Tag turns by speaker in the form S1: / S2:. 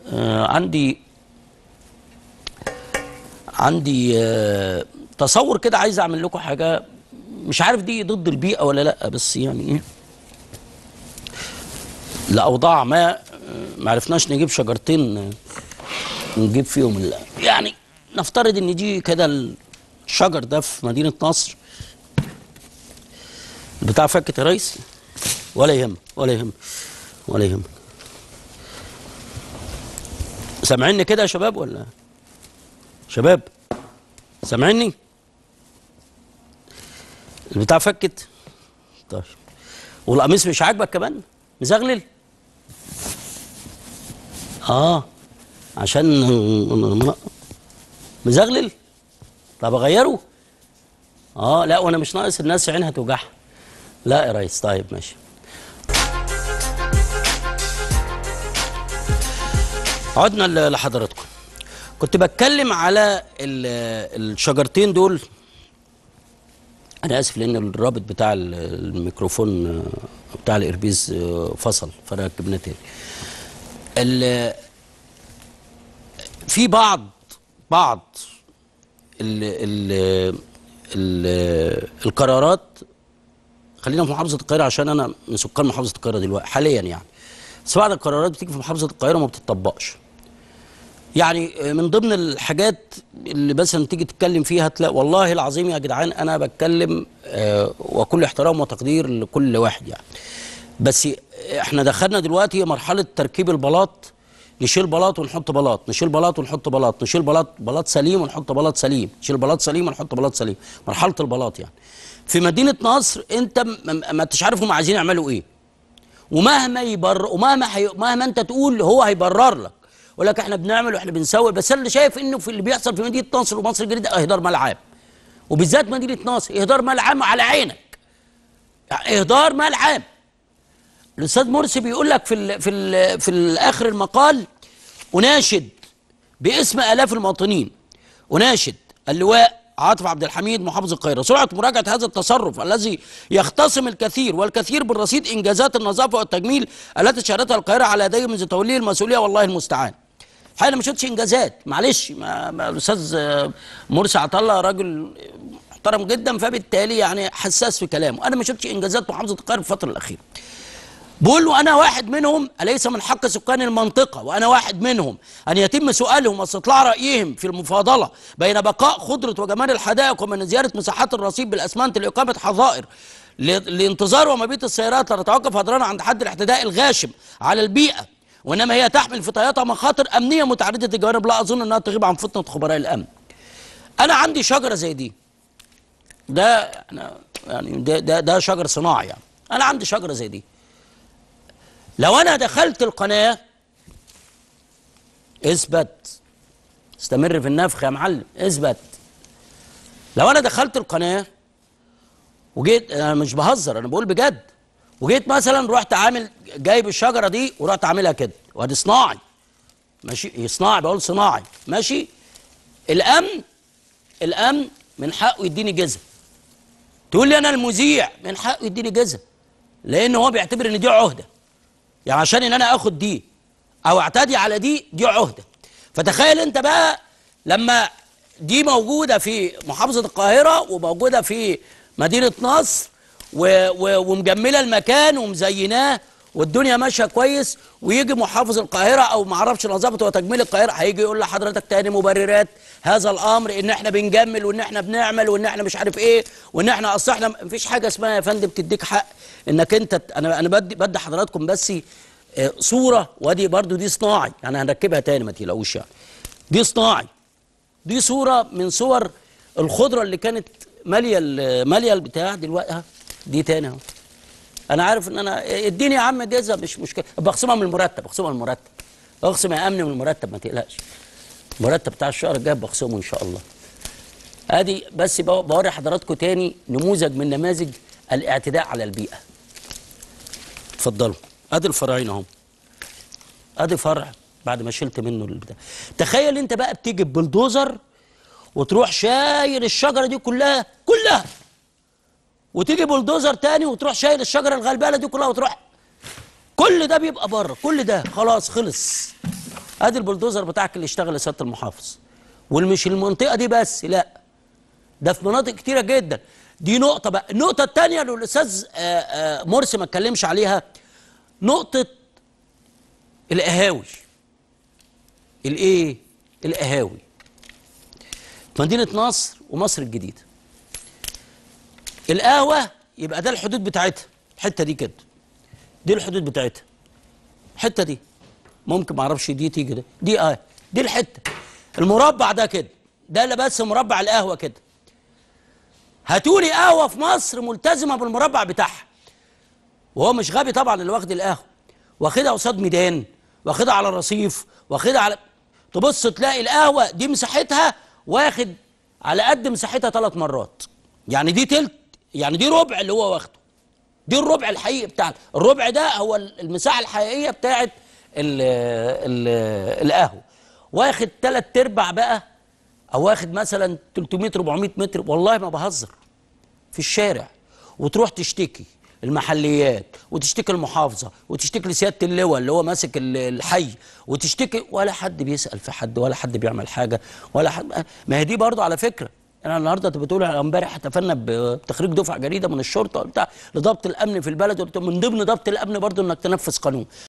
S1: آه عندي عندي آه تصور كده عايز اعمل لكم حاجه مش عارف دي ضد البيئه ولا لا بس يعني ايه لاوضاع ما آه، ما عرفناش نجيب شجرتين آه، نجيب فيهم ال- يعني نفترض ان دي كده الشجر ده في مدينه نصر البتاع فكت يا ريس ولا يهم ولا يهم ولا يهم سامعيني كده يا شباب ولا شباب سامعيني البتاع فكت طيب والقميص مش عاجبك كمان مزغلل اه عشان مزغلل طب اغيره اه لا وانا مش ناقص الناس عينها توجعها لا يا ريس طيب ماشي عدنا ل- لحضراتكم كنت بتكلم على ال- الشجرتين دول انا اسف لان الرابط بتاع ال- الميكروفون آه، بتاع الايربيز آه، فصل فركبناه تاني ال- في بعض بعض ال ال ال القرارات خلينا في محافظه القاهره عشان انا من سكان محافظه القاهره دلوقتي حاليا يعني بس بعض القرارات بتيجي في محافظه القاهره وما بتطبقش يعني من ضمن الحاجات اللي مثلا تيجي تتكلم فيها تلاقي والله العظيم يا جدعان انا بتكلم آه، وكل احترام وتقدير لكل واحد يعني بس احنا دخلنا دلوقتي مرحله تركيب البلاط نشيل بلاط ونحط بلاط نشيل بلاط ونحط بلاط نشيل بلاط بلاط سليم ونحط بلاط سليم نشيل بلاط سليم ونحط بلاط سليم مرحله البلاط يعني في مدينه نصر انت م- م- ما انتش عارف هم عايزين يعملوا ايه ومهما يبر ومهما حي... مهما انت تقول هو هيبرر لك يقول لك احنا بنعمل واحنا بنسوي بس انا اللي شايف انه في اللي بيحصل في مدينه نصر ومصر الجديده اهدار ملعب وبالذات مدينه نصر اهدار ملعب على عينك يعني اهدار ملعب الاستاذ مرسي بيقول لك في ال في ال في اخر المقال اناشد باسم الاف المواطنين اناشد اللواء عاطف عبد الحميد محافظ القاهره سرعه مراجعه هذا التصرف الذي يختصم الكثير والكثير بالرصيد انجازات النظافه والتجميل التي شهدتها القاهره على يديه منذ توليه المسؤوليه والله المستعان حقيقة أنا ما شفتش انجازات معلش ما ما الاستاذ آه، مرسي عطا الله راجل محترم جدا فبالتالي يعني حساس في كلامه انا ما شفتش انجازات محافظه القاهره في الفتره الاخيره بقول له انا واحد منهم اليس من حق سكان المنطقه وانا واحد منهم ان يتم سؤالهم واستطلاع رايهم في المفاضله بين بقاء خضره وجمال الحدائق ومن زياده مساحات الرصيف بالاسمنت لاقامه حظائر ل- لانتظار ومبيت السيارات لتتوقف هدرانا عند حد الاحتداء الغاشم على البيئه وانما هي تحمل في طياتها مخاطر امنيه متعدده الجوانب لا اظن انها تغيب عن فطنه خبراء الامن. انا عندي شجره زي دي ده أنا يعني ده ده, ده شجر صناعي يعني انا عندي شجره زي دي لو انا دخلت القناه اثبت استمر في النفخ يا معلم اثبت لو انا دخلت القناه وجيت انا مش بهزر انا بقول بجد وجيت مثلا رحت عامل جايب الشجره دي ورحت عاملها كده وادي صناعي ماشي صناعي بقول صناعي ماشي الامن الامن من حقه يديني جزء تقول لي انا المذيع من حقه يديني جزء لان هو بيعتبر ان دي عهده يعني عشان ان انا اخد دي او اعتدي على دي دي عهده فتخيل انت بقى لما دي موجوده في محافظه القاهره وموجوده في مدينه نصر و و ومجمله المكان ومزيناه والدنيا ماشيه كويس ويجي محافظ القاهره او ما اعرفش نظافه وتجميل القاهره هيجي يقول لحضرتك تاني مبررات هذا الامر ان احنا بنجمل وان احنا بنعمل وان احنا مش عارف ايه وان احنا اصل احنا مفيش حاجه اسمها يا فندم تديك حق انك انت ت- انا انا بدي بدي حضراتكم بس آه، صوره وادي برضو دي صناعي يعني هنركبها تاني ما تقلقوش يعني دي صناعي دي صوره من صور الخضره اللي كانت ماليه ال- ماليه البتاع دلوقتي ها، دي تاني اهو انا عارف ان انا اديني يا عم جزء مش مشكله بخصمها من المرتب بخصمها من المرتب اخصم يا امن من المرتب ما تقلقش المرتب بتاع الشهر الجاي بخصمه ان شاء الله ادي بس بو- بوري حضراتكم تاني نموذج من نماذج الاعتداء على البيئه اتفضلوا ادي الفرعين اهم ادي فرع بعد ما شلت منه البتاع تخيل انت بقى بتيجي ببلدوزر وتروح شايل الشجره دي كلها كلها وتيجي بلدوزر تاني وتروح شايل الشجره الغلبانه دي كلها وتروح كل ده بيبقى بره كل ده خلاص خلص ادي البلدوزر بتاعك اللي اشتغل يا سياده المحافظ والمش المنطقه دي بس لا ده في مناطق كتيره جدا دي نقطه بقى النقطه الثانيه اللي الاستاذ آه، آه، مرسي ما اتكلمش عليها نقطه القهاوي الايه القهاوي مدينه نصر ومصر الجديده القهوه يبقى ده الحدود بتاعتها الحته دي كده دي الحدود بتاعتها الحته دي ممكن ما اعرفش دي تيجي ده دي اه دي الحته المربع ده كده ده اللي بس مربع القهوه كده هاتولي قهوه في مصر ملتزمه بالمربع بتاعها وهو مش غبي طبعا اللي واخد القهوه واخدها قصاد ميدان واخدها على الرصيف واخدها على تبص تلاقي القهوه دي مساحتها واخد على قد مساحتها ثلاث مرات يعني دي تلت يعني دي ربع اللي هو واخده دي الربع الحقيقي بتاعنا الربع ده هو المساحه الحقيقيه بتاعت ال ال القهوه واخد ثلاث ارباع بقى او واخد مثلا 300 400 متر والله ما بهزر في الشارع وتروح تشتكي المحليات وتشتكي المحافظه وتشتكي لسياده اللواء اللي هو ماسك ال- الحي وتشتكي ولا حد بيسال في حد ولا حد بيعمل حاجه ولا حد ما هي دي برضه على فكره انا النهارده انت بتقول امبارح احتفلنا بتخريج دفعه جديده من الشرطه بتاع لضبط الامن في البلد قلت من ضمن ضبط الامن برضه انك تنفذ قانون